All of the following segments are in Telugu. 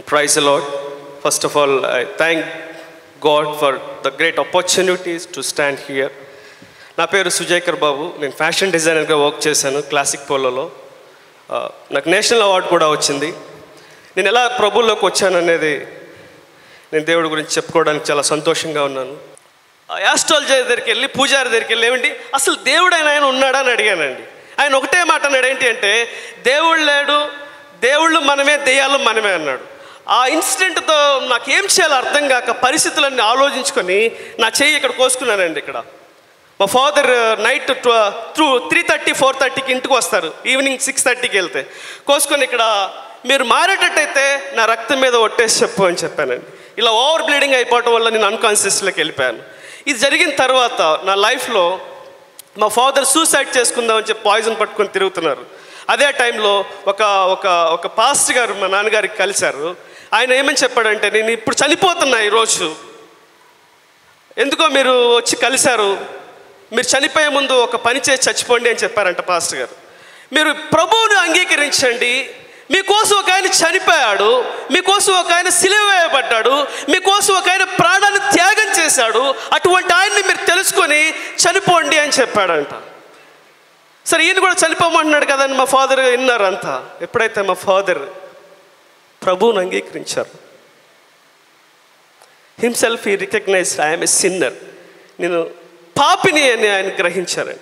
Praise the Lord. First of all, I thank God for the great opportunities to stand here. నా పేరు సుజేకర్ బాబు నేను ఫ్యాషన్ డిజైనర్గా వర్క్ చేశాను క్లాసిక్ పోలోలో ఆ, నాకు నేషనల్ అవార్డు కూడా వచ్చింది నేను ఎలా ప్రభుల్లోకి వచ్చాననేది నేను దేవుడి గురించి చెప్పుకోవడానికి చాలా సంతోషంగా ఉన్నాను యాస్ట్రాలజీ దగ్గరికి వెళ్ళి పూజారి దగ్గరికి వెళ్ళి ఏమండి అసలు దేవుడు ఆయన ఆయన ఉన్నాడా అని అడిగానండి ఆయన ఒకటే మాట అన్నాడు ఏంటి అంటే దేవుడు లేడు దేవుళ్ళు మనమే దెయ్యాలు మనమే అన్నాడు ఆ ఇన్సిడెంట్తో నాకు ఏం చేయాలో అర్థం కాక పరిస్థితులన్నీ ఆలోచించుకొని నా చెయ్యి ఇక్కడ కోసుకున్నానండి ఇక్కడ మా father night through three thirty four థర్టీకి ఇంటికి వస్తారు ఈవినింగ్ సిక్స్ థర్టీకి వెళ్తే కోసుకొని ఇక్కడ మీరు మారేటట్టయితే నా రక్తం మీద ఒట్టేసి చెప్పు అని చెప్పానండి ఇలా ఓవర్ బ్లీడింగ్ అయిపోవటం వల్ల నేను అన్కాన్షియస్లోకి వెళ్ళిపోయాను ఇది జరిగిన తర్వాత నా లైఫ్లో మా ఫాదర్ సూసైడ్ చేసుకుందామని చెప్పి పాయిజన్ పట్టుకొని తిరుగుతున్నారు అదే టైంలో ఒక ఒక ఒక పాస్ట్ గారు మా నాన్నగారికి కలిశారు ఆయన ఏమని చెప్పాడంటే నేను ఇప్పుడు చనిపోతున్నా ఈరోజు ఎందుకో మీరు వచ్చి కలిశారు మీరు చనిపోయే ముందు ఒక పని చేసి చచ్చిపోండి అని చెప్పారంట పాస్టర్ గారు మీరు ప్రభువుని అంగీకరించండి మీకోసం ఒక ఆయన చనిపోయాడు మీకోసం ఒక ఆయన సిలివేయబడ్డాడు మీకోసం ఒక ఆయన ప్రాణాన్ని త్యాగం చేశాడు అటువంటి ఆయన్ని మీరు తెలుసుకొని చనిపోండి అని చెప్పాడంట సరే ఈయన కూడా చనిపోమంటున్నాడు కదండి మా ఫాదర్ విన్నారు అంతా ఎప్పుడైతే మా ఫాదర్ ప్రభువుని అంగీకరించారు హిమ్సెల్ఫ్ ఈ రికగ్నైజ్ ఐఎమ్ ఎ సిన్నర్ నేను పాపిని అని ఆయన గ్రహించారండి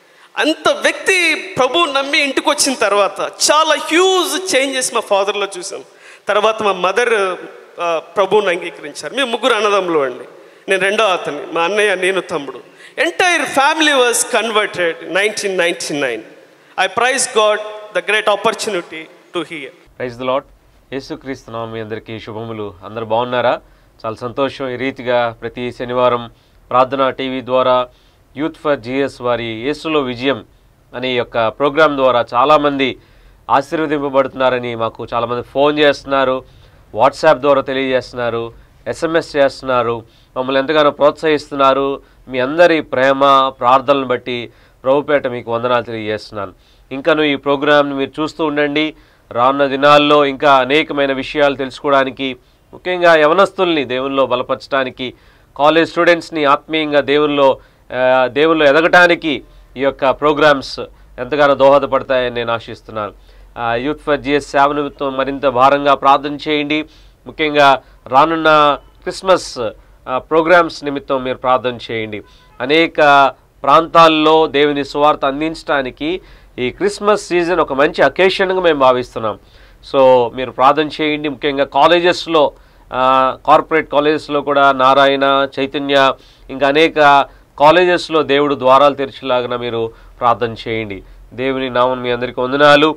అంత వ్యక్తి ప్రభు నమ్మి ఇంటికి వచ్చిన తర్వాత చాలా హ్యూజ్ చేంజెస్ మా ఫాదర్లో చూసాం తర్వాత మా మదర్ ప్రభువుని అంగీకరించారు మేము ముగ్గురు అన్నదమ్ములు అండి నేను రెండో అతని మా అన్నయ్య నేను తమ్ముడు entire family was converted nineteen ninety nine I praise God the great opportunity to here praise the Lord యేసుక్రీస్తున్నాం మీ అందరికీ శుభములు అందరు బాగున్నారా చాలా సంతోషం ఈ రీతిగా ప్రతి శనివారం ప్రార్థన టీవీ ద్వారా యూత్ ఫర్ జిఎస్ వారి యేసులో విజయం అనే ఈ యొక్క ప్రోగ్రాం ద్వారా చాలామంది ఆశీర్వదింపబడుతున్నారని మాకు చాలామంది ఫోన్ చేస్తున్నారు వాట్సాప్ ద్వారా తెలియజేస్తున్నారు ఎస్ఎంఎస్ చేస్తున్నారు మమ్మల్ని ఎంతగానో ప్రోత్సహిస్తున్నారు మీ అందరి ప్రేమ ప్రార్థనలను బట్టి ప్రభుపేట మీకు వందనాలు తెలియజేస్తున్నాను ఇంకను ఈ ప్రోగ్రామ్ని మీరు చూస్తూ ఉండండి రానున్న దినాల్లో ఇంకా అనేకమైన విషయాలు తెలుసుకోవడానికి ముఖ్యంగా యవనస్తుల్ని దేవుల్లో బలపరచడానికి కాలేజ్ స్టూడెంట్స్ని ఆత్మీయంగా దేవుల్లో ఆ, దేవుల్లో ఎదగటానికి ఈ యొక్క ప్రోగ్రామ్స్ ఎంతగానో దోహదపడతాయని నేను ఆశిస్తున్నాను ఆ, యూత్ ఫర్ జిఎస్ సేవ నిమిత్తం మరింత భారంగా ప్రార్థన చేయండి ముఖ్యంగా రానున్న క్రిస్మస్ ఆ, ప్రోగ్రామ్స్ నిమిత్తం మీరు ప్రార్థన చేయండి అనేక ప్రాంతాల్లో దేవుని సువార్త అందించడానికి ఈ క్రిస్మస్ సీజన్ ఒక మంచి అకేషన్గా మేము భావిస్తున్నాం సో మీరు ప్రార్థన చేయండి ముఖ్యంగా కాలేజెస్లో కార్పొరేట్ కాలేజెస్లో కూడా నారాయణ చైతన్య ఇంకా అనేక కాలేజెస్లో దేవుడు ద్వారాలు తెరిచేలాగా మీరు ప్రార్థన చేయండి దేవుని నామం మీ అందరికీ వందనాలు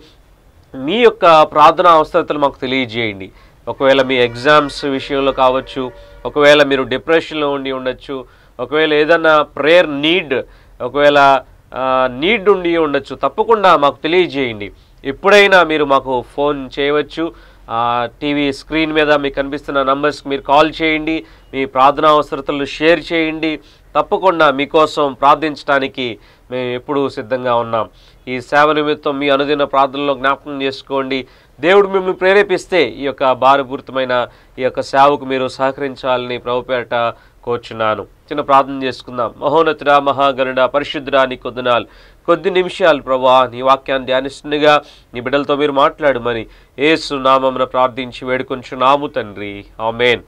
మీ యొక్క ప్రార్థన అవసరతలు మాకు తెలియజేయండి ఒకవేళ మీ ఎగ్జామ్స్ విషయంలో కావచ్చు ఒకవేళ మీరు డిప్రెషన్లో ఉండి ఉండొచ్చు ఒకవేళ ఏదన్నా ప్రేయర్ నీడ్ ఒకవేళ నీడ్ ఉండి ఉండొచ్చు తప్పకుండా మాకు తెలియజేయండి ఎప్పుడైనా మీరు మాకు ఫోన్ చేయవచ్చు ఆ, టీవీ స్క్రీన్ మీద మీకు కనిపిస్తున్న నంబర్స్కి మీరు కాల్ చేయండి మీ ప్రార్థనా అవసరతలు షేర్ చేయండి తప్పకుండా మీకోసం ప్రార్థించడానికి మేము ఎప్పుడూ సిద్ధంగా ఉన్నాం ఈ సేవ నిమిత్తం మీ అనుదిన ప్రార్థనలో జ్ఞాపకం చేసుకోండి దేవుడు మిమ్మల్ని ప్రేరేపిస్తే ఈ యొక్క భారపూరితమైన ఈ యొక్క సేవకు మీరు సహకరించాలని ప్రభుపేట కోరుచున్నాను చిన్న ప్రార్థన చేసుకుందాం మహోన్నతుడా మహాగరుడ పరిశుద్ధుడా నీ కొద్దినాలు కొద్ది నిమిషాలు ప్రభా నీ వాక్యాన్ని ధ్యానిస్తుండగా నీ బిడ్డలతో మీరు మాట్లాడమని ఏసు నామమున ప్రార్థించి వేడుకొంచున్నాము తండ్రి ఆమెన్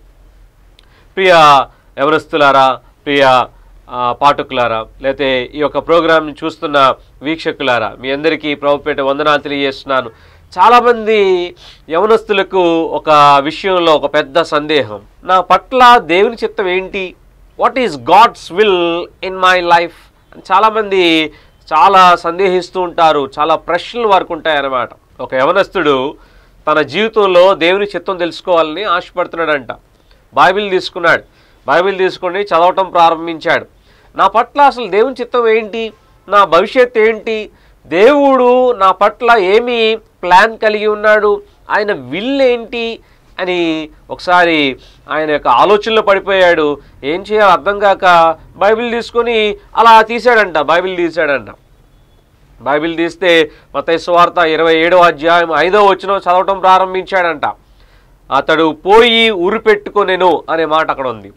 ప్రియ ఎవరస్తులారా ప్రియ ఆ, పాఠకులారా లేతే ఈ యొక్క ప్రోగ్రామ్ని చూస్తున్న వీక్షకులారా మీ అందరికీ ప్రభుపేట వందనాలు తెలియజేస్తున్నాను చాలామంది యవనస్తులకు ఒక విషయంలో ఒక పెద్ద సందేహం నా పట్ల దేవుని చిత్తం ఏంటి what is God's will in my life అని చాలామంది చాలా సందేహిస్తూ ఉంటారు చాలా ప్రశ్నలు వారికి ఉంటాయన్నమాట ఒక యవనస్తుడు తన జీవితంలో దేవుని చిత్తం తెలుసుకోవాలని ఆశపడుతున్నాడంట బైబిల్ తీసుకున్నాడు బైబిల్ తీసుకొని చదవటం ప్రారంభించాడు నా పట్ల అసలు దేవుని చిత్తం ఏంటి నా భవిష్యత్ ఏంటి దేవుడు నా పట్ల ఏమి ప్లాన్ కలిగి ఉన్నాడు ఆయన విల్ ఏంటి అని ఒకసారి ఆయన యొక్క ఆలోచనలో పడిపోయాడు ఏం చేయాలో అర్థం కాక బైబిల్ తీసుకొని అలా తీశాడంట బైబిల్ తీశాడంట బైబిల్ తీస్తే మతయ్య సువార్త ఇరవై ఏడవ అధ్యాయం ఐదో వచ్చిన చదవటం ప్రారంభించాడంట అతడు పోయి ఉరి పెట్టుకొనెను అనే మాట అక్కడ ఉంది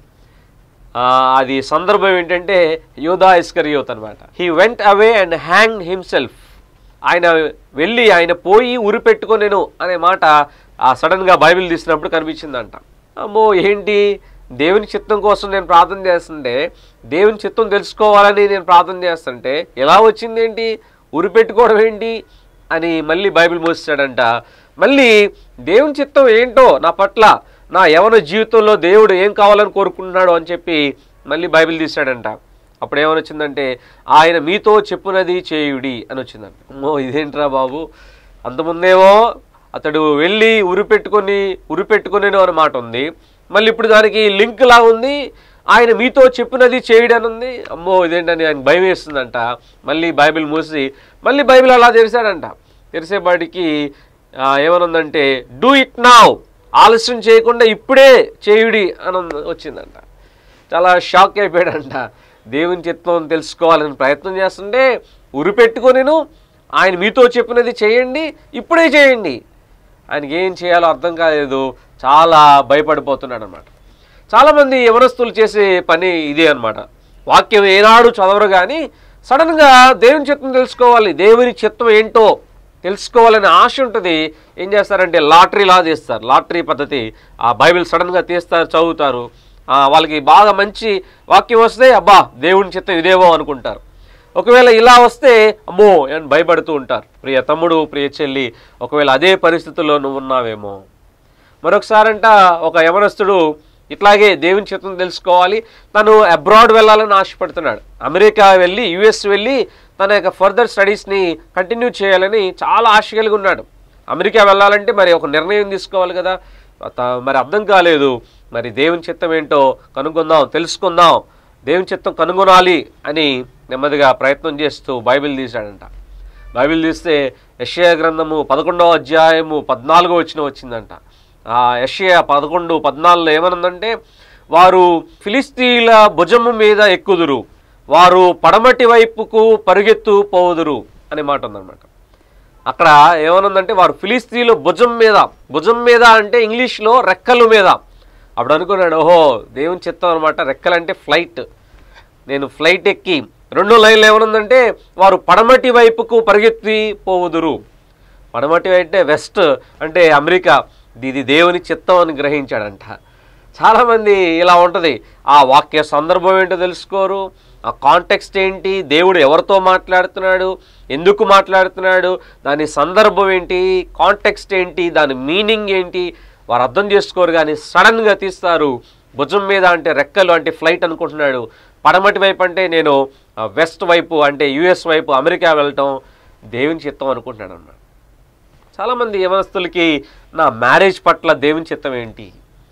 ఆ, అది సందర్భం ఏంటంటే యోధా ఇస్కరియోత్ అనమాట he went away and hang himself ఆయన వెళ్ళి ఆయన పోయి ఉరి పెట్టుకొనేను అనే మాట ఆ సడన్గా బైబిల్ తీసినప్పుడు కనిపించిందంట అమ్మో ఏంటి దేవుని చిత్తం కోసం నేను ప్రార్థన చేస్తుంటే దేవుని చిత్తం తెలుసుకోవాలని నేను ప్రార్థన చేస్తుంటే ఎలా వచ్చింది ఏంటి ఉరి పెట్టుకోవడం ఏంటి అని మళ్ళీ బైబిల్ మూసాడంట మళ్ళీ దేవుని చిత్తం ఏంటో నా పట్ల నా యవన జీవితంలో దేవుడు ఏం కావాలని కోరుకుంటున్నాడు అని చెప్పి మళ్ళీ బైబిల్ తీశాడంట అప్పుడు ఏమని వచ్చిందంటే ఆయన మీతో చెప్పునది చేయుడి అని వచ్చిందంట అమ్మో ఇదేంట్రా బాబు అంతముందేమో అతడు వెళ్ళి ఉరి పెట్టుకొని ఉరి పెట్టుకునేను అనే మాట ఉంది మళ్ళీ ఇప్పుడు దానికి లింక్ లా ఉంది ఆయన మీతో చెప్పినది చేయడని ఉంది అమ్మో ఇదేంటని ఆయన భయం వేస్తుందంట మళ్ళీ బైబిల్ మూసి మళ్ళీ బైబిల్ అలా తెరిచాడంట తెరిసేపాటికి ఆ, ఏమనుందంటే డూ ఇట్ నావ్ ఆలస్యం చేయకుండా ఇప్పుడే చేయుడి అని ఉంది- వచ్చిందంట చాలా షాక్ అయిపోయాడంట దేవుని చిత్తం తెలుసుకోవాలని ప్రయత్నం చేస్తుంటే ఉరి పెట్టుకొనిను ఆయన మీతో చెప్పినది చేయండి ఇప్పుడే చేయండి ఆయనకి ఏం చేయాలో అర్థం కాలేదు చాలా భయపడిపోతున్నాడు అనమాట చాలామంది యవనస్తులు చేసే పని ఇదే అన్నమాట వాక్యం ఏనాడు చదవరు కానీ సడన్గా దేవుని చిత్తం తెలుసుకోవాలి దేవుని చిత్తం ఏంటో తెలుసుకోవాలనే ఆశ ఉంటుంది ఏం చేస్తారంటే లాటరీ లా తీస్తారు లాటరీ పద్ధతి ఆ బైబిల్ సడన్గా తీస్తారు చదువుతారు ఆ, వాళ్ళకి బాగా మంచి వాక్యం వస్తే అబ్బా దేవుని చిత్తం ఇదేవో అనుకుంటారు ఒకవేళ ఇలా వస్తే అమ్మో అని భయపడుతూ ఉంటారు ప్రియ తమ్ముడు ప్రియ చెల్లి ఒకవేళ అదే పరిస్థితుల్లో నువ్వు ఉన్నావేమో మరొకసారంట ఒక యవనస్తుడు ఇట్లాగే దేవుని చిత్తం తెలుసుకోవాలి తను అబ్రాడ్ వెళ్ళాలని ఆశపడుతున్నాడు అమెరికా వెళ్ళి యుఎస్ వెళ్ళి తన యొక్క ఫర్దర్ స్టడీస్ని కంటిన్యూ చేయాలని చాలా ఆశ కలిగి ఉన్నాడు అమెరికా వెళ్ళాలంటే మరి ఒక నిర్ణయం తీసుకోవాలి కదా త- మరి అర్థం కాలేదు మరి దేవుని చిత్తం ఏంటో కనుక్కుందాం తెలుసుకుందాం దేవుని చిత్తం కనుగొనాలి అని నెమ్మదిగా ప్రయత్నం చేస్తూ బైబిల్ తీశాడంట బైబిల్ తీస్తే యెషయా గ్రంథము పదకొండవ అధ్యాయము పద్నాలుగో వచ్చిన వచ్చిందంట ఆ యెషయా పదకొండు పద్నాలుగులో ఏమనుందంటే వారు ఫిలిస్తీన్ల భుజము మీద ఎక్కుదురు వారు పడమటి వైపుకు పరుగెత్తు పోవుదురు అనే మాట ఉందన్నమాట అక్కడ ఏమనుందంటే వారు ఫిలిస్తీన్లు భుజం మీద భుజం మీద అంటే ఇంగ్లీష్లో రెక్కల మీద అప్పుడు అనుకున్నాడు ఓహో దేవుని చిత్తం అనమాట రెక్కలంటే ఫ్లైట్ నేను ఫ్లైట్ ఎక్కి రెండో లైన్లో ఏమనుందంటే వారు పడమటి వైపుకు పరిగెత్తి పోవుదురు పడమటి అంటే వెస్ట్ అంటే అమెరికా ఇది దేవుని చిత్తం అని గ్రహించాడంట చాలామంది ఇలా ఉంటుంది ఆ వాక్య సందర్భం ఏంటో తెలుసుకోరు ఆ కాంటెక్స్ట్ ఏంటి దేవుడు ఎవరితో మాట్లాడుతున్నాడు ఎందుకు మాట్లాడుతున్నాడు దాని సందర్భం ఏంటి కాంటెక్స్ట్ ఏంటి దాని మీనింగ్ ఏంటి వారు అర్థం చేసుకోరు కానీ సడన్గా తీస్తారు భుజం మీద అంటే రెక్కలు అంటే ఫ్లైట్ అనుకుంటున్నాడు పడమటి వైపు అంటే నేను ఆ, వెస్ట్ వైపు అంటే యుఎస్ వైపు అమెరికా వెళ్ళటం దేవుని చిత్తం అనుకుంటున్నాడు అన్నమాట చాలామంది యవనస్తులకి నా మ్యారేజ్ పట్ల దేవుని చిత్తం ఏంటి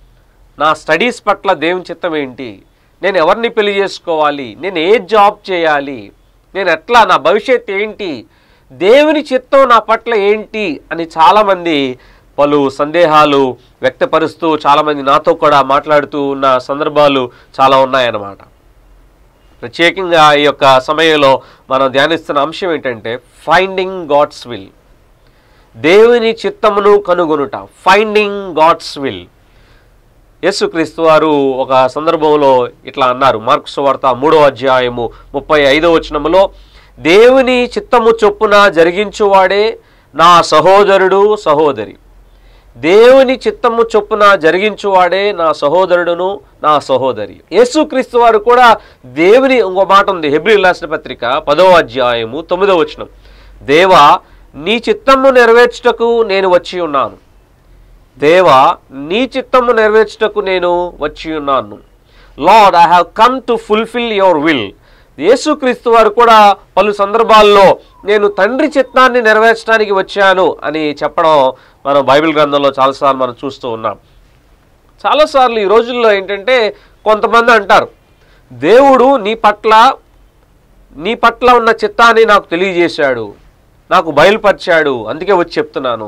నా స్టడీస్ పట్ల దేవుని చిత్తం ఏంటి నేను ఎవరిని పెళ్లి చేసుకోవాలి నేను ఏ జాబ్ చేయాలి నేను ఎట్లా నా భవిష్యత్ ఏంటి దేవుని చిత్తం నా పట్ల ఏంటి అని చాలామంది పలు సందేహాలు వ్యక్తపరుస్తూ చాలామంది నాతో కూడా మాట్లాడుతూ ఉన్న సందర్భాలు చాలా ఉన్నాయన్నమాట ప్రత్యేకంగా ఈ యొక్క సమయంలో మనం ధ్యానిస్తున్న అంశం ఏంటంటే ఫైండింగ్ గాడ్స్ విల్ దేవుని చిత్తమును కనుగొనుట ఫైండింగ్ గాడ్స్ విల్ యేసుక్రీస్తు వారు ఒక సందర్భంలో ఇట్లా అన్నారు మార్క్స్ వార్త మూడో అధ్యాయము ముప్పై ఐదో వచనములో దేవుని చిత్తము చొప్పున జరిగించువాడే నా సహోదరుడు సహోదరి దేవుని చిత్తము చొప్పున జరిగించువాడే నా సహోదరుడును నా సహోదరి యేసుక్రీస్తు వారు కూడా దేవుని ఇంకో మాట ఉంది హెబ్రి రాసిన పత్రిక పదో అధ్యాయము తొమ్మిదో వచనం దేవా నీ చిత్తము నెరవేర్చుటకు నేను వచ్చి ఉన్నాను దేవా నీ చిత్తము నెరవేర్చుటకు నేను వచ్చి ఉన్నాను Lord I have come to fulfil your will యేసుక్రీస్తు వారు కూడా పలు సందర్భాల్లో నేను తండ్రి చిత్తాన్ని నెరవేర్చడానికి వచ్చాను అని చెప్పడం మనం బైబిల్ గ్రంథంలో చాలాసార్లు మనం చూస్తూ ఉన్నాం చాలాసార్లు ఈ రోజుల్లో ఏంటంటే కొంతమంది అంటారు దేవుడు నీ పట్ల నీ పట్ల ఉన్న చిత్తాన్ని నాకు తెలియజేశాడు నాకు బయలుపరిచాడు అందుకే వచ్చి చెప్తున్నాను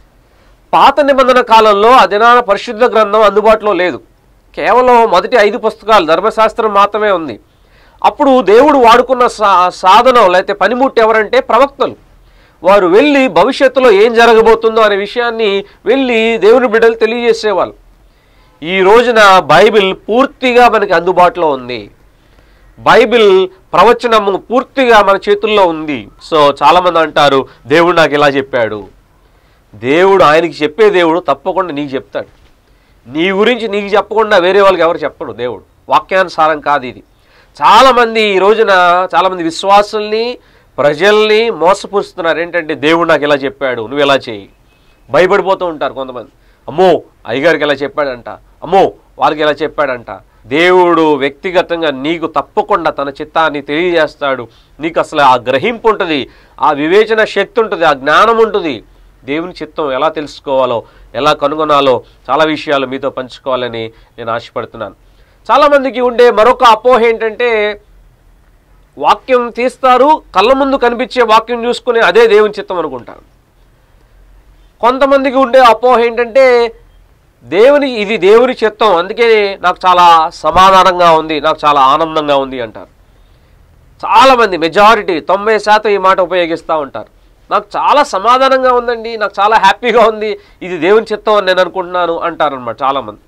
పాత నిబంధన కాలంలో అదినాన పరిశుద్ధ గ్రంథం అందుబాటులో లేదు కేవలం మొదటి ఐదు పుస్తకాలు ధర్మశాస్త్రం మాత్రమే ఉంది అప్పుడు దేవుడు వాడుకున్న సా సాధనం లేకపోతే పనిముట్టు ఎవరంటే ప్రవక్తలు వారు వెళ్ళి భవిష్యత్తులో ఏం జరగబోతుందో అనే విషయాన్ని వెళ్ళి దేవుని బిడ్డలు తెలియజేసేవాళ్ళు ఈ రోజున బైబిల్ పూర్తిగా మనకి అందుబాటులో ఉంది బైబిల్ ప్రవచనము పూర్తిగా మన చేతుల్లో ఉంది సో చాలామంది అంటారు దేవుడు నాకు ఇలా చెప్పాడు దేవుడు ఆయనకి చెప్పే దేవుడు తప్పకుండా నీకు చెప్తాడు నీ గురించి నీకు చెప్పకుండా వేరే వాళ్ళకి ఎవరు చెప్పడు దేవుడు వాక్యానుసారం కాదు ఇది చాలామంది ఈ రోజున చాలామంది విశ్వాసుల్ని ప్రజల్ని మోసపుస్తున్నారు ఏంటంటే దేవుడు నాకు ఇలా చెప్పాడు నువ్వు ఇలా చేయి భయపడిపోతూ ఉంటారు కొంతమంది అమ్మో అయ్యగారికి ఇలా చెప్పాడంట అమ్మో వాళ్ళకి ఇలా చెప్పాడంట దేవుడు వ్యక్తిగతంగా నీకు తప్పకుండా తన చిత్తాన్ని తెలియజేస్తాడు నీకు అసలు ఆ గ్రహింపు ఉంటుంది ఆ వివేచన శక్తి ఉంటుంది ఆ జ్ఞానం ఉంటుంది దేవుని చిత్తం ఎలా తెలుసుకోవాలో ఎలా కనుగొనాలో చాలా విషయాలు మీతో పంచుకోవాలని నేను ఆశపడుతున్నాను చాలామందికి ఉండే మరొక అపోహ ఏంటంటే వాక్యం తీస్తారు కళ్ళ ముందు కనిపించే వాక్యం చూసుకుని అదే దేవుని చిత్తం అనుకుంటారు కొంతమందికి ఉండే అపోహ ఏంటంటే దేవుని ఇది దేవుని చిత్తం అందుకే నాకు చాలా సమాధానంగా ఉంది నాకు చాలా ఆనందంగా ఉంది అంటారు చాలామంది మెజారిటీ తొంభై శాతం ఈ మాట ఉపయోగిస్తూ ఉంటారు నాకు చాలా సమాధానంగా ఉందండి నాకు చాలా హ్యాపీగా ఉంది ఇది దేవుని చిత్తం అని నేను అనుకుంటున్నాను అంటారనమాట చాలామంది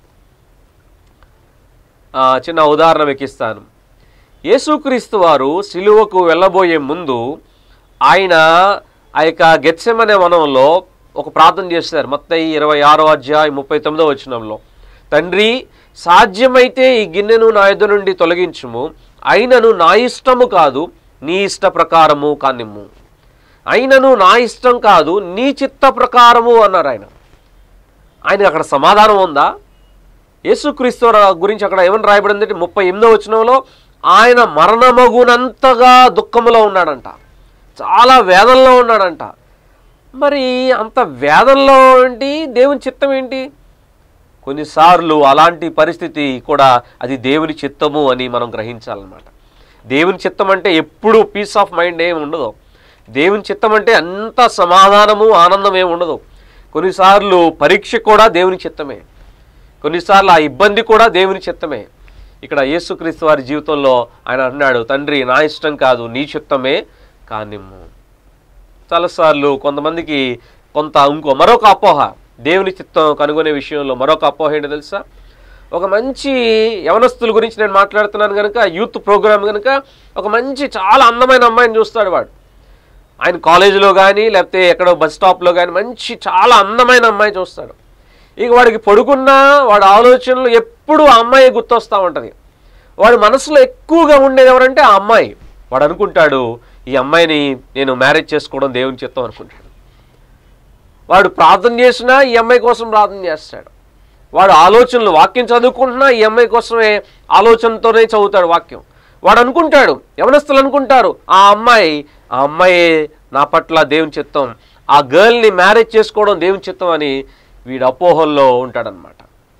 ఆ, చిన్న ఉదాహరణ మీకు ఇస్తాను యేసుక్రీస్తు వారు సిలువకు వెళ్ళబోయే ముందు ఆయన ఆ యొక్క గెత్సెమనే వనంలో ఒక ప్రార్థన చేశారు మొత్తం ఇరవై ఆరో అధ్యాయం ముప్పై తొమ్మిదో వచనంలో తండ్రి సాధ్యమైతే ఈ గిన్నెను నా యొద్ద నుండి తొలగించుము అయినను నా ఇష్టము కాదు నీ ఇష్ట ప్రకారము కానిమ్ము అయినను నా ఇష్టం కాదు నీ చిత్త ప్రకారము అన్నారు ఆయన ఆయనకి అక్కడ సమాధానం ఉందా యేసుక్రీస్తు ర- గురించి అక్కడ ఏమని రాయబడింది అంటే ముప్పై ఎనిమిదో వచనంలో ఆయన మరణమగునంతగా దుఃఖములో ఉన్నాడంట చాలా వేదనలో ఉన్నాడంట మరి అంత వేదనలో ఏంటి దేవుని చిత్తం ఏంటి కొన్నిసార్లు అలాంటి పరిస్థితి కూడా అది దేవుని చిత్తము అని మనం గ్రహించాలన్నమాట దేవుని చిత్తం అంటే ఎప్పుడు పీస్ ఆఫ్ మైండ్ ఏమి ఉండదు దేవుని చిత్తం అంటే అంత సమాధానము ఆనందం ఏమి ఉండదు కొన్నిసార్లు పరీక్ష కూడా దేవుని చిత్తమే కొన్నిసార్లు ఆ ఇబ్బంది కూడా దేవుని చిత్తమే ఇక్కడ యేసుక్రీస్తు వారి జీవితంలో ఆయన అన్నాడు తండ్రి నా ఇష్టం కాదు నీ చిత్తమే కానిమ్ము చాలాసార్లు కొంతమందికి కొంత ఇంకో మరొక అపోహ దేవుని చిత్తం కనుగొనే విషయంలో మరొక అపోహ ఏంటో తెలుసా ఒక మంచి యవనస్తుల గురించి నేను మాట్లాడుతున్నాను కనుక యూత్ ప్రోగ్రామ్ కనుక ఒక మంచి చాలా అందమైన అమ్మాయిని చూస్తాడు వాడు ఆయన కాలేజీలో కానీ లేకపోతే ఎక్కడో బస్ స్టాప్లో కానీ మంచి చాలా అందమైన అమ్మాయి చూస్తాడు ఇక వాడికి పడుకున్నా వాడి ఆలోచనలు ఎప్పుడు ఆ అమ్మాయి గుర్తొస్తూ ఉంటుంది వాడి మనసులో ఎక్కువగా ఉండేది ఎవరంటే ఆ అమ్మాయి వాడు అనుకుంటాడు ఈ అమ్మాయిని నేను మ్యారేజ్ చేసుకోవడం దేవుని చిత్తం అనుకుంటాడు వాడు ప్రార్థన చేసినా ఈ అమ్మాయి కోసం ప్రార్థన చేస్తాడు వాడు ఆలోచనలు వాక్యం చదువుకుంటున్నా ఈ అమ్మాయి కోసమే ఆలోచనతోనే చదువుతాడు వాక్యం వాడు అనుకుంటాడు యవనస్తులు అనుకుంటారు ఆ అమ్మాయి ఆ అమ్మాయి నా పట్ల దేవుని చిత్తం ఆ గర్ల్ని మ్యారేజ్ చేసుకోవడం దేవుని చిత్తం అని వీడు అపోహల్లో ఉంటాడనమాట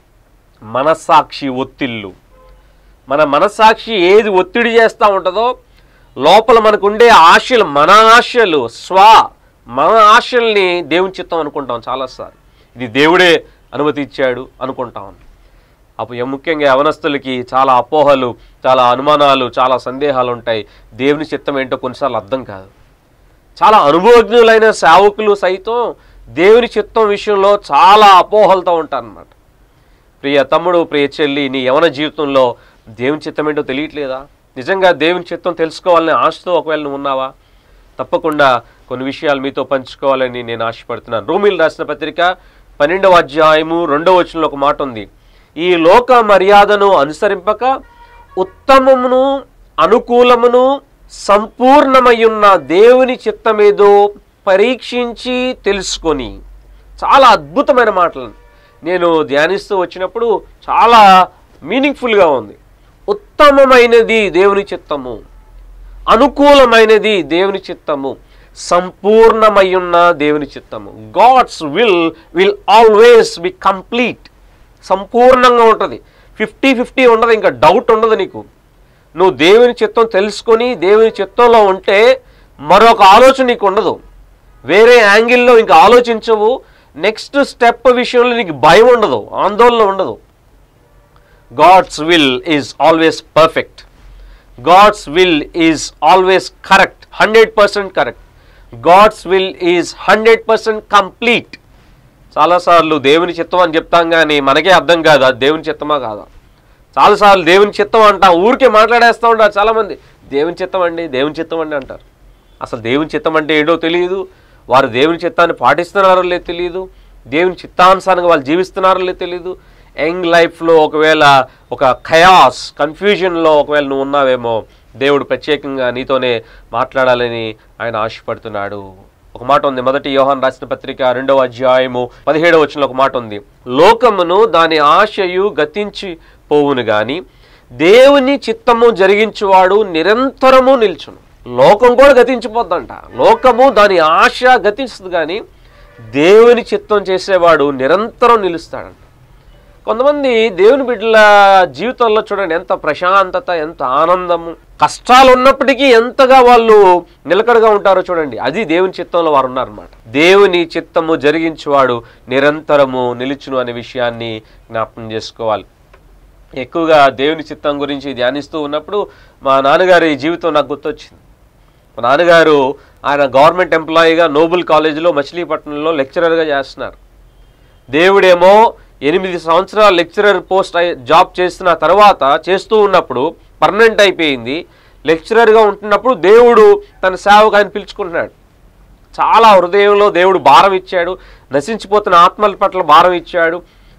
మనస్సాక్షి ఒత్తిళ్ళు మన మనస్సాక్షి ఏది ఒత్తిడి చేస్తూ ఉంటుందో లోపల మనకు ఉండే ఆశలు మన ఆశలు స్వ మన ఆశల్ని దేవుని చిత్తం అనుకుంటాం చాలాసార్లు ఇది దేవుడే అనుమతి ఇచ్చాడు అనుకుంటాం అప్పుడు ముఖ్యంగా యవనస్తులకి చాలా అపోహలు చాలా అనుమానాలు చాలా సందేహాలు ఉంటాయి దేవుని చిత్తం ఏంటో కొన్నిసార్లు అర్థం కాదు చాలా అనుభవజ్ఞులైన సేవకులు సైతం దేవుని చిత్తం విషయంలో చాలా అపోహలతో ఉంటారన్నమాట ప్రియ తమ్ముడు ప్రియ చెల్లి నీ యవన జీవితంలో దేవుని చిత్తం ఏంటో తెలియట్లేదా నిజంగా దేవుని చిత్తం తెలుసుకోవాలని ఆశతో ఒకవేళ నువ్వు ఉన్నావా తప్పకుండా కొన్ని విషయాలు మీతో పంచుకోవాలని నేను ఆశపడుతున్నాను రోమిల్ రాసిన పత్రిక పన్నెండవ అధ్యాయము రెండవ వచనంలో ఒక మాట ఉంది ఈ లోక మర్యాదను అనుసరింపక ఉత్తమమును అనుకూలమును సంపూర్ణమయ్యున్న దేవుని చిత్తమేదో పరీక్షించి తెలుసుకొని చాలా అద్భుతమైన మాటలు నేను ధ్యానిస్తూ వచ్చినప్పుడు చాలా మీనింగ్ఫుల్గా ఉంది ఉత్తమమైనది దేవుని చిత్తము అనుకూలమైనది దేవుని చిత్తము సంపూర్ణమయ్యున్న దేవుని చిత్తము God's will will always be complete సంపూర్ణంగా ఉంటుంది ఫిఫ్టీ ఫిఫ్టీ ఉండదు ఇంకా డౌట్ ఉండదు నీకు నువ్వు దేవుని చిత్తం తెలుసుకొని దేవుని చిత్తంలో ఉంటే మరొక ఆలోచన నీకు ఉండదు వేరే యాంగిల్లో ఇంకా ఆలోచించవు నెక్స్ట్ స్టెప్ విషయంలో నీకు భయం ఉండదు ఆందోళన ఉండదు God's will is always perfect God's will is always correct hundred percent correct God's will is hundred percent complete చాలాసార్లు దేవుని చిత్తం అని చెప్తాం కానీ మనకే అర్థం కాదు అది దేవుని చిత్తమా కాదా చాలాసార్లు దేవుని చిత్తం అంటాం ఊరికే మాట్లాడేస్తూ ఉంటారు చాలామంది దేవుని చిత్తం అండి దేవుని చిత్తం అండి అంటారు అసలు దేవుని చిత్తం అంటే ఏంటో తెలియదు వారు దేవుని చిత్తాన్ని పాటిస్తున్నారో లేదు తెలియదు దేవుని చిత్తానుసారంగా వాళ్ళు జీవిస్తున్నారో లేదు తెలియదు యంగ్ లైఫ్లో ఒకవేళ ఒక ఖయాస్ కన్ఫ్యూజన్లో ఒకవేళ నువ్వు ఉన్నావేమో దేవుడు ప్రత్యేకంగా నీతోనే మాట్లాడాలని ఆయన ఆశపడుతున్నాడు ఒక మాట ఉంది మొదటి యోహాన్ రాసిన పత్రిక రెండవ అధ్యాయము పదిహేడవ వచ్చిన ఒక మాట ఉంది లోకమును దాని ఆశయు గతించి పోవును గాని దేవుని చిత్తము జరిగించువాడు నిరంతరము నిల్చును లోకం కూడా గతించిపోద్దంట లోకము దాని ఆశ గతిస్తుంది కానీ దేవుని చిత్తం చేసేవాడు నిరంతరం నిలుస్తాడంట కొంతమంది దేవుని బిడ్డల జీవితంలో చూడండి ఎంత ప్రశాంతత ఎంత ఆనందము కష్టాలు ఉన్నప్పటికీ ఎంతగా వాళ్ళు నిలకడగా ఉంటారో చూడండి అది దేవుని చిత్తంలో వారు ఉన్నారన్నమాట దేవుని చిత్తము జరిగించేవాడు నిరంతరము నిలుచును అనే విషయాన్ని జ్ఞాపకం చేసుకోవాలి ఎక్కువగా దేవుని చిత్తం గురించి ధ్యానిస్తూ ఉన్నప్పుడు మా నాన్నగారి జీవితం నాకు గుర్తొచ్చింది మా నాన్నగారు ఆయన గవర్నమెంట్ ఎంప్లాయీగా నోబుల్ కాలేజీలో మచిలీపట్నంలో లెక్చరర్గా చేస్తున్నారు దేవుడేమో ఎనిమిది సంవత్సరాల లెక్చరర్ పోస్ట్ అయి- జాబ్ చేసిన తర్వాత చేస్తూ ఉన్నప్పుడు పర్మనెంట్ అయిపోయింది లెక్చరర్గా ఉంటున్నప్పుడు దేవుడు తన సేవకు ఆయన పిలుచుకుంటున్నాడు చాలా హృదయంలో దేవుడు భారం ఇచ్చాడు నశించిపోతున్న ఆత్మల పట్ల భారం ఇచ్చాడు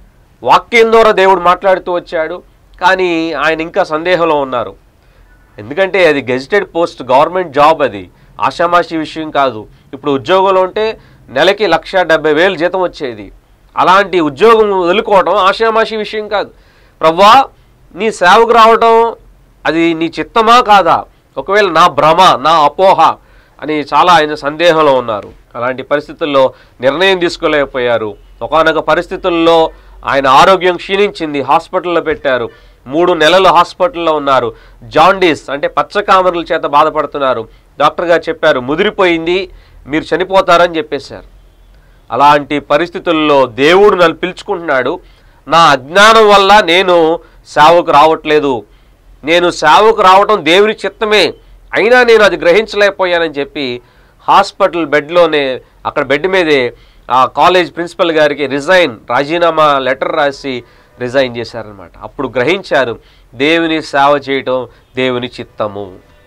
వాక్యం ద్వారా దేవుడు మాట్లాడుతూ వచ్చాడు కానీ ఆయన ఇంకా సందేహంలో ఉన్నారు ఎందుకంటే అది గెజిటెడ్ పోస్ట్ గవర్నమెంట్ జాబ్ అది ఆషామాషి విషయం కాదు ఇప్పుడు ఉద్యోగంలో ఉంటే నెలకి లక్ష డెబ్బై వేలు జీతం వచ్చేది అలాంటి ఉద్యోగం వదులుకోవడం ఆషామాషి విషయం కాదు ప్రవ్వా నీ సేవకు రావడం అది నీ చిత్తమా కాదా ఒకవేళ నా భ్రమ నా అపోహ అని చాలా ఆయన సందేహంలో ఉన్నారు అలాంటి పరిస్థితుల్లో నిర్ణయం తీసుకోలేకపోయారు ఒకనొక పరిస్థితుల్లో ఆయన ఆరోగ్యం క్షీణించింది హాస్పిటల్లో పెట్టారు మూడు నెలలు హాస్పిటల్లో ఉన్నారు జాండీస్ అంటే పచ్చకామరుల చేత బాధపడుతున్నారు డాక్టర్ గారు చెప్పారు ముదిరిపోయింది మీరు చనిపోతారని చెప్పేశారు అలాంటి పరిస్థితుల్లో దేవుడు నన్ను పిలుచుకుంటున్నాడు నా అజ్ఞానం వల్ల నేను సేవకు రావట్లేదు నేను సేవకు రావటం దేవుని చిత్తమే అయినా నేను అది గ్రహించలేకపోయానని చెప్పి హాస్పిటల్ బెడ్లోనే అక్కడ బెడ్ మీదే ఆ కాలేజ్ ప్రిన్సిపల్ గారికి రిజైన్ రాజీనామా లెటర్ రాసి రిజైన్ చేశారనమాట అప్పుడు గ్రహించారు దేవుని సేవ చేయటం దేవుని చిత్తము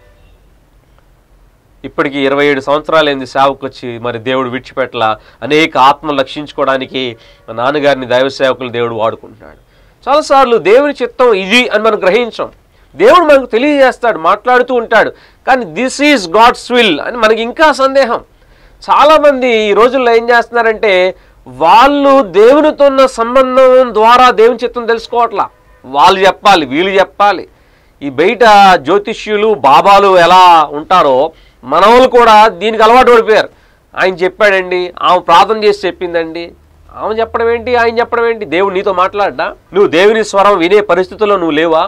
ఇప్పటికి ఇరవై ఏడు సంవత్సరాలైంది సేవకు వచ్చి మరి దేవుడు విడిచిపెట్టల అనేక ఆత్మలు రక్షించుకోవడానికి మా నాన్నగారిని దైవ సేవకులు దేవుడు వాడుకుంటున్నాడు చాలాసార్లు దేవుని చిత్తం ఇది అని మనం గ్రహించాం దేవుడు మనకు తెలియజేస్తాడు మాట్లాడుతూ ఉంటాడు కానీ దిస్ ఈజ్ గాడ్స్ విల్ అని మనకి ఇంకా సందేహం చాలామంది ఈ రోజుల్లో ఏం చేస్తున్నారంటే వాళ్ళు దేవునితో ఉన్న సంబంధం ద్వారా దేవుని చిత్తం తెలుసుకోవట్లా వాళ్ళు చెప్పాలి వీళ్ళు చెప్పాలి ఈ బయట జ్యోతిష్యులు బాబాలు ఎలా ఉంటారో మనవాళ్ళు కూడా దీనికి అలవాటు పడిపోయారు ఆయన చెప్పాడండి ఆమె ప్రార్థన చేసి చెప్పిందండి ఆమె చెప్పడం ఏంటి ఆయన చెప్పడం ఏంటి దేవుడు నీతో మాట్లాడ్డా నువ్వు దేవుని స్వరం వినే పరిస్థితుల్లో నువ్వు లేవా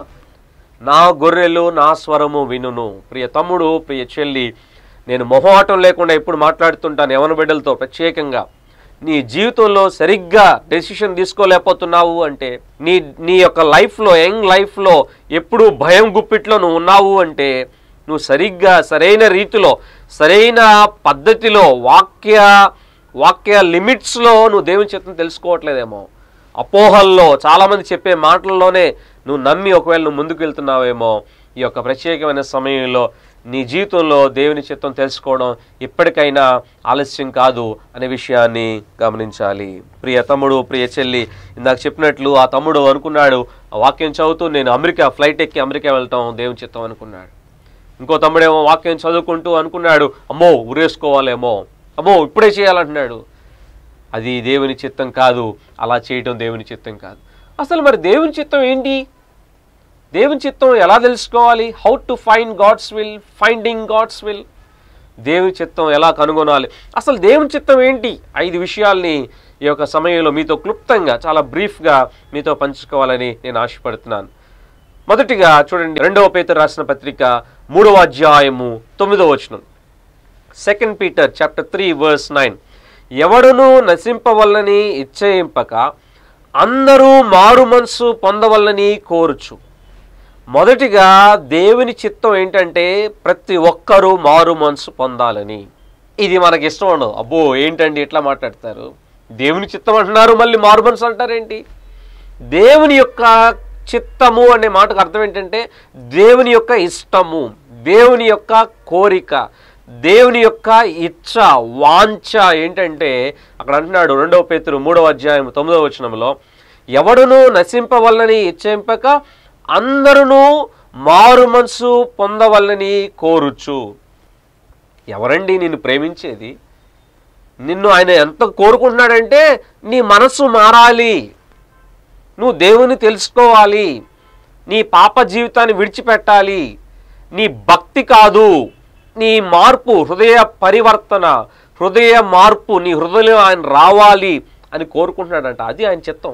నా గొర్రెలు నా స్వరము వినును ప్రియ తమ్ముడు ప్రియ చెల్లి నేను మొహమాటం లేకుండా ఎప్పుడు మాట్లాడుతుంటాను యవన బిడ్డలతో ప్రత్యేకంగా నీ జీవితంలో సరిగ్గా డెసిషన్ తీసుకోలేకపోతున్నావు అంటే నీ నీ యొక్క లైఫ్లో యంగ్ లైఫ్లో ఎప్పుడు భయం గుప్పిట్లో నువ్వు ఉన్నావు అంటే నువ్వు సరిగ్గా సరైన రీతిలో సరైన పద్ధతిలో వాక్య వాక్య లిమిట్స్లో నువ్వు దేవుని చిత్తం తెలుసుకోవట్లేదేమో అపోహల్లో చాలామంది చెప్పే మాటల్లోనే నువ్వు నమ్మి ఒకవేళ నువ్వు ముందుకు వెళ్తున్నావేమో ఈ యొక్క ప్రత్యేకమైన సమయంలో నీ జీవితంలో దేవుని చిత్తం తెలుసుకోవడం ఇప్పటికైనా ఆలస్యం కాదు అనే విషయాన్ని గమనించాలి ప్రియ తమ్ముడు ప్రియ చెల్లి ఇందాక చెప్పినట్లు ఆ తమ్ముడు అనుకున్నాడు ఆ వాక్యం చదువుతూ నేను అమెరికా ఫ్లైట్ ఎక్కి అమెరికా వెళ్తాం దేవుని చిత్తం అనుకున్నాడు ఇంకో తమ్ముడేమో వాక్యం చదువుకుంటూ అనుకున్నాడు అమ్మో ఉరేసుకోవాలేమో అమ్మో ఇప్పుడే చేయాలంటున్నాడు అది దేవుని చిత్తం కాదు అలా చేయటం దేవుని చిత్తం కాదు అసలు మరి దేవుని చిత్తం ఏంటి దేవుని చిత్తం ఎలా తెలుసుకోవాలి how to find God's will finding God's will దేవుని చిత్తం ఎలా కనుగొనాలి అసలు దేవుని చిత్తం ఏంటి ఐదు విషయాల్ని ఈ యొక్క సమయంలో మీతో క్లుప్తంగా చాలా బ్రీఫ్గా మీతో పంచుకోవాలని నేను ఆశపడుతున్నాను మొదటిగా చూడండి రెండవ పేతురు రాసిన పత్రిక మూడవ అధ్యాయము తొమ్మిదవ వచనం second Peter chapter three verse nine ఎవడును నశింపవల్లని ఇచ్చయింపక అందరూ మారు మనసు పొందవల్లని కోరుచు మొదటిగా దేవుని చిత్తం ఏంటంటే ప్రతి ఒక్కరూ మారు మనసు పొందాలని ఇది మనకి ఇష్టం ఉండదు అబ్బో ఏంటండి ఇట్లా మాట్లాడతారు దేవుని చిత్తం అంటున్నారు మళ్ళీ మార్బన్స్ అంటారేంటి దేవుని యొక్క చిత్తము అనే మాటకు అర్థం ఏంటంటే దేవుని యొక్క ఇష్టము దేవుని యొక్క కోరిక దేవుని యొక్క ఇచ్చ వాంఛ ఏంటంటే అక్కడ అంటున్నాడు రెండవ పేతురు మూడవ అధ్యాయం తొమ్మిదవ వచనంలో ఎవడును నశింపవల్లని ఇచ్చేంపక అందరును మారు మనసు పొందవల్లని కోరుచు ఎవరండి నిన్ను ప్రేమించేది నిన్ను ఆయన ఎంత కోరుకుంటున్నాడంటే నీ మనస్సు మారాలి నువ్వు దేవుని తెలుసుకోవాలి నీ పాప జీవితాన్ని విడిచిపెట్టాలి నీ భక్తి కాదు నీ మార్పు హృదయ పరివర్తన హృదయ మార్పు నీ హృదయంలో ఆయన రావాలి అని కోరుకుంటున్నాడంట అది ఆయన చిత్తం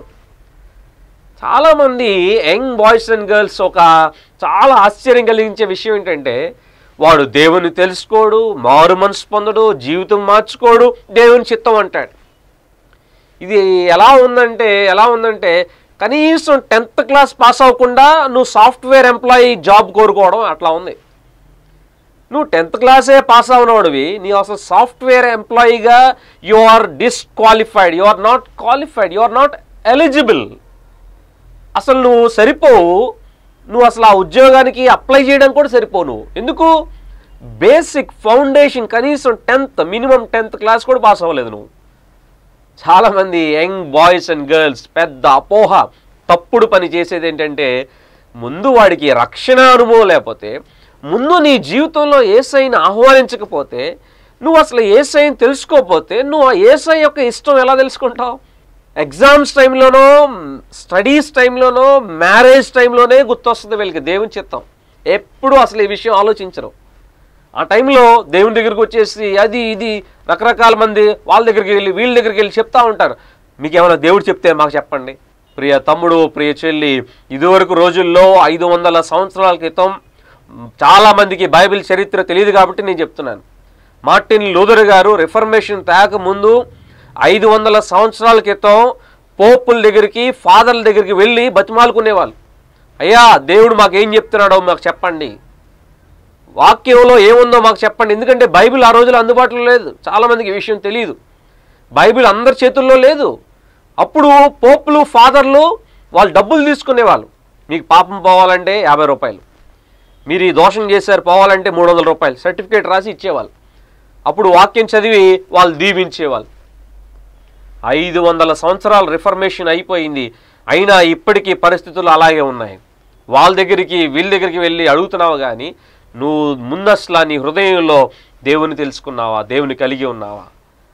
చాలామంది యంగ్ బాయ్స్ అండ్ గర్ల్స్ ఒక చాలా ఆశ్చర్యం కలిగించే విషయం ఏంటంటే వాడు దేవుని తెలుసుకోడు మారు మనసు పొందడు జీవితం మార్చుకోడు దేవుని చిత్తం అంటాడు ఇది ఎలా ఉందంటే ఎలా ఉందంటే కనీసం టెన్త్ క్లాస్ పాస్ అవ్వకుండా నువ్వు సాఫ్ట్వేర్ ఎంప్లాయీ జాబ్ కోరుకోవడం అట్లా ఉంది నువ్వు టెన్త్ క్లాసే పాస్ అవునవాడివి నీ అసలు సాఫ్ట్వేర్ ఎంప్లాయీగా you are disqualified you are not qualified you are not eligible అసలు నువ్వు సరిపోవు నువ్వు అసలు ఆ ఉద్యోగానికి అప్లై చేయడానికి కూడా సరిపోవు నువ్వు ఎందుకు బేసిక్ ఫౌండేషన్ కనీసం టెన్త్ మినిమం టెన్త్ క్లాస్ కూడా పాస్ అవ్వలేదు నువ్వు చాలామంది యంగ్ బాయ్స్ అండ్ గర్ల్స్ పెద్ద అపోహ తప్పుడు పని చేసేది ఏంటంటే ముందు వాడికి రక్షణ అనుభవం లేకపోతే ముందు నీ జీవితంలో ఏసైని ఆహ్వానించకపోతే నువ్వు అసలు ఏసైని తెలుసుకోకపోతే నువ్వు ఆ ఏసై యొక్క ఇష్టం ఎలా తెలుసుకుంటావు ఎగ్జామ్స్ టైంలోనో స్టడీస్ టైంలోనో మ్యారేజ్ టైంలోనే గుర్తొస్తుంది వీళ్ళకి దేవుని చిత్తం ఎప్పుడు అసలు ఈ విషయం ఆలోచించరు ఆ టైంలో దేవుని దగ్గరికి వచ్చేసి అది ఇది రకరకాల మంది వాళ్ళ దగ్గరికి వెళ్ళి వీళ్ళ దగ్గరికి వెళ్ళి చెప్తా ఉంటారు మీకు ఏమైనా దేవుడు చెప్తే మాకు చెప్పండి ప్రియ తమ్ముడు ప్రియ చెల్లి ఇదివరకు రోజుల్లో ఐదు వందల సంవత్సరాల క్రితం చాలా మందికి బైబిల్ చరిత్ర తెలియదు కాబట్టి నేను చెప్తున్నాను మార్టిన్ లూథర్ గారు రిఫర్మేషన్ తేక ముందు ఐదు వందల సంవత్సరాల క్రితం పోపుల దగ్గరికి ఫాదర్ల దగ్గరికి వెళ్ళి బతిమాలుకునేవాళ్ళు అయ్యా దేవుడు మాకు ఏం చెప్తున్నాడో మాకు చెప్పండి వాక్యంలో ఏముందో మాకు చెప్పండి ఎందుకంటే బైబిల్ ఆ రోజుల్లో అందుబాటులో లేదు చాలామందికి ఈ విషయం తెలియదు బైబిల్ అందరి చేతుల్లో లేదు అప్పుడు పోపులు ఫాదర్లు వాళ్ళు డబ్బులు తీసుకునేవాళ్ళు మీకు పాపం పోవాలంటే యాభై రూపాయలు మీరు ఈ దోషం చేశారు పోవాలంటే మూడు వందల రూపాయలు సర్టిఫికేట్ రాసి ఇచ్చేవాళ్ళు అప్పుడు వాక్యం చదివి వాళ్ళు దీవించేవాళ్ళు ఐదు వందల సంవత్సరాల రిఫర్మేషన్ అయిపోయింది అయినా ఇప్పటికీ పరిస్థితులు అలాగే ఉన్నాయి వాళ్ళ దగ్గరికి వీళ్ళ దగ్గరికి వెళ్ళి అడుగుతున్నావు కానీ నువ్వు ముందస్లా నీ హృదయంలో దేవుని తెలుసుకున్నావా దేవుని కలిగి ఉన్నావా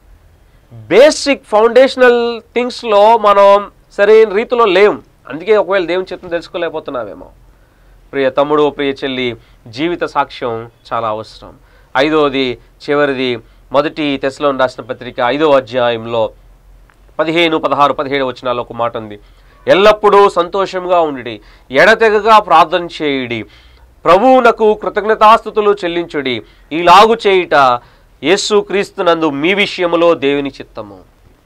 బేసిక్ ఫౌండేషనల్ థింగ్స్లో మనం సరైన రీతిలో లేం అందుకే ఒకవేళ దేవుని చిత్తం తెలుసుకోలేకపోతున్నావేమో ప్రియ తమ్ముడు ప్రియ చెల్లి జీవిత సాక్ష్యం చాలా అవసరం ఐదవది చివరిది మొదటి తెశలో రాసిన పత్రిక ఐదో అధ్యాయంలో పదిహేను పదహారు పదిహేడు వచనాల్లో ఒక మాట ఉంది ఎల్లప్పుడూ సంతోషంగా ఉండి ఎడతెగగా ప్రార్థన చేయుడి ప్రభువునకు కృతజ్ఞతాస్థుతులు చెల్లించుడి ఈలాగు చేయుట యేసు క్రీస్తునందు మీ విషయములో దేవుని చిత్తము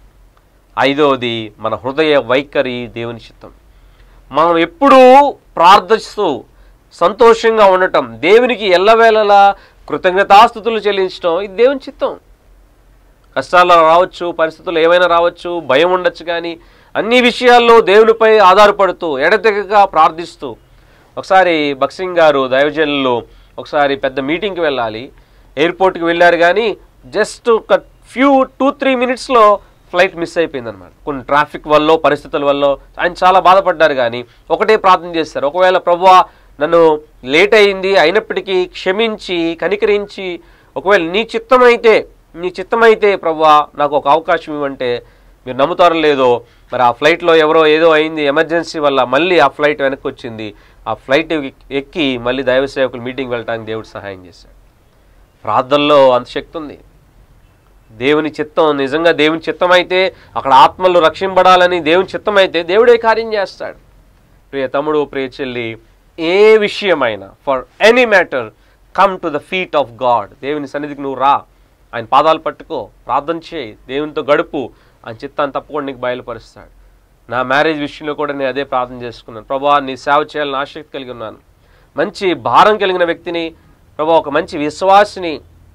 ఐదవది మన హృదయ వైఖరి దేవుని చిత్తం మనం ఎప్పుడూ ప్రార్థిస్తూ సంతోషంగా ఉండటం దేవునికి ఎల్లవేళలా కృతజ్ఞతాస్థుతులు చెల్లించడం ఇది దేవుని చిత్తం కష్టాలు రావచ్చు పరిస్థితులు ఏమైనా రావచ్చు భయం ఉండొచ్చు కానీ అన్ని విషయాల్లో దేవునిపై ఆధారపడుతూ ఎడతెగగా ప్రార్థిస్తూ ఒకసారి బక్సింగ్ గారు దైవజనులు ఒకసారి పెద్ద మీటింగ్కి వెళ్ళాలి ఎయిర్పోర్ట్కి వెళ్ళారు కానీ జస్ట్ ఒక ఫ్యూ టూ త్రీ మినిట్స్లో ఫ్లైట్ మిస్ అయిపోయిందనమాట కొన్ని ట్రాఫిక్ వల్ల పరిస్థితుల వల్ల ఆయన చాలా బాధపడ్డారు కానీ ఒకటే ప్రార్థన చేస్తారు ఒకవేళ ప్రభువా నన్ను లేట్ అయింది అయినప్పటికీ క్షమించి కనికరించి ఒకవేళ నీ చిత్తమైతే నీ చిత్తమైతే ప్రభువా నాకు ఒక అవకాశం ఇవ్వంటే మీరు నమ్ముతారో లేదో మరి ఆ ఫ్లైట్లో ఎవరో ఏదో అయింది ఎమర్జెన్సీ వల్ల మళ్ళీ ఆ ఫ్లైట్ వెనక్కి వచ్చింది ఆ ఫ్లైట్ ఎక్కి మళ్ళీ దైవ సేవకులు మీటింగ్ వెళ్ళడానికి దేవుడు సహాయం చేశాడు ప్రార్థనలో అంత శక్తి ఉంది దేవుని చిత్తం నిజంగా దేవుని చిత్తం అయితే అక్కడ ఆత్మలు రక్షింపడాలని దేవుని చిత్తం అయితే దేవుడే కార్యం చేస్తాడు ప్రియ తమ్ముడు ప్రియ చెల్లి ఏ విషయమైనా for any matter come to the feet of God దేవుని సన్నిధికి నువ్వు రా ఆయన పాదాలు పట్టుకో ప్రార్థన చేయి దేవునితో గడుపు ఆయన చిత్తాన్ని తప్పకుండా నీకు బయలుపరుస్తాడు నా మ్యారేజ్ విషయంలో కూడా నేను అదే ప్రార్థన చేసుకున్నాను ప్రభా నీ సేవ చేయాలని ఆసక్తి కలిగి ఉన్నాను మంచి భారం కలిగిన వ్యక్తిని ప్రభా ఒక మంచి విశ్వాసిని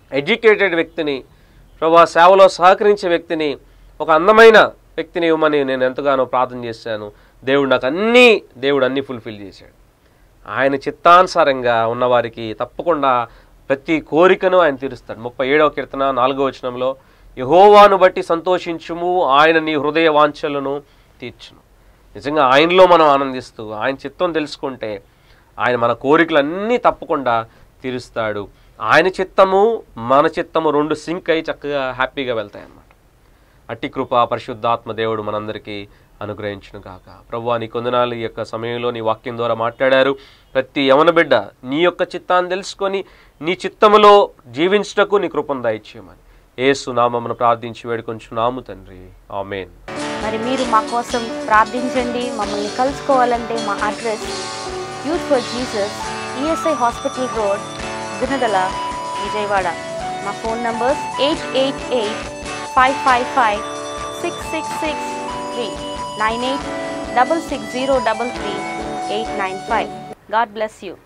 ఎడ్యుకేటెడ్ వ్యక్తిని ప్రభా సేవలో సహకరించే వ్యక్తిని ఒక అందమైన వ్యక్తిని ఇవ్వమని నేను ఎంతగానో ప్రార్థన చేశాను దేవుడు నాకు అన్నీ దేవుడు అన్నీ ఫుల్ఫిల్ చేశాడు ఆయన చిత్తానుసారంగా ఉన్నవారికి తప్పకుండా ప్రతి కోరికను ఆయన తీరుస్తాడు ముప్పై ఏడవ కీర్తన నాలుగో వచనంలో యహోవాను బట్టి సంతోషించుము ఆయన నీ హృదయ వాంఛలను తీర్చును నిజంగా ఆయనలో మనం ఆనందిస్తూ ఆయన చిత్తం తెలుసుకుంటే ఆయన మన కోరికలన్నీ తప్పకుండా తీరుస్తాడు ఆయన చిత్తము మన చిత్తము రెండు సింక్ అయి చక్కగా హ్యాపీగా వెళ్తాయి అన్నమాట అట్టి కృప పరిశుద్ధాత్మ దేవుడు మనందరికీ అనుగ్రహించును కాక ప్రభు నీ కొందనాలు ఈ యొక్క సమయంలో నీ వాక్యం ద్వారా మాట్లాడారు ప్రతి యవన బిడ్డ నీ యొక్క చిత్తాన్ని తెలుసుకొని నీ చిత్తములో జీవించుటకు నీ కృపను దయచేయమని ఏసు నామమును ప్రార్థించి వేడుకొంచున్నాము తండ్రి ఆమెన్ మరి మీరు మా కోసం ప్రార్థించండి మమ్మల్ని కలుసుకోవాలంటే మా address Youth for Jesus ESI hospital road Gunadala Vijayawada మా phone numbers eight eight eight five five five six six six three nine eight double six zero double three eight nine five God bless you